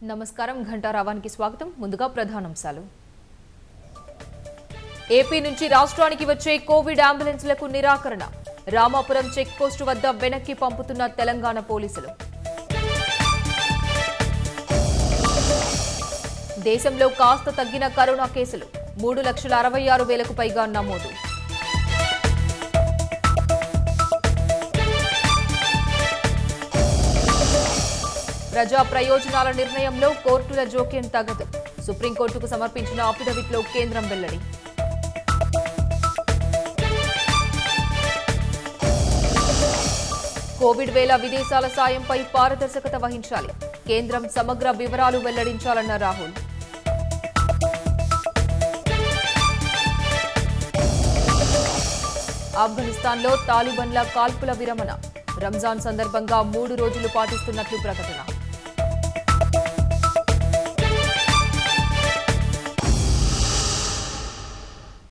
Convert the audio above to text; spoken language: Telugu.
నమస్కారం ఘంటారావానికి స్వాగతం ముందుగా ప్రధానాంశాలు ఏపీ నుంచి రాష్ట్రానికి వచ్చే కోవిడ్ అంబులెన్స్లకు నిరాకరణ రామాపురం చెక్ పోస్టు వద్ద వెనక్కి పంపుతున్న తెలంగాణ పోలీసులు దేశంలో కాస్త తగ్గిన కరోనా కేసులు మూడు లక్షల అరవై ఆరు వేలకు పైగా నమోదు ప్రజా ప్రయోజనాల నిర్ణయంలో కోర్టుల జోక్యం తగదు సుప్రీంకోర్టుకు సమర్పించిన అఫిడవిట్లో కేంద్రం వెల్లడి కోవిడ్ వేళ విదేశాల సాయంపై పారదర్శకత వహించాలి కేంద్రం సమగ్ర వివరాలు వెల్లడించాలన్న రాహుల్ ఆఫ్ఘనిస్తాన్లో తాలిబన్ల కాల్పుల విరమణ రంజాన్ సందర్భంగా మూడు రోజులు పాటిస్తున్నట్లు ప్రకటన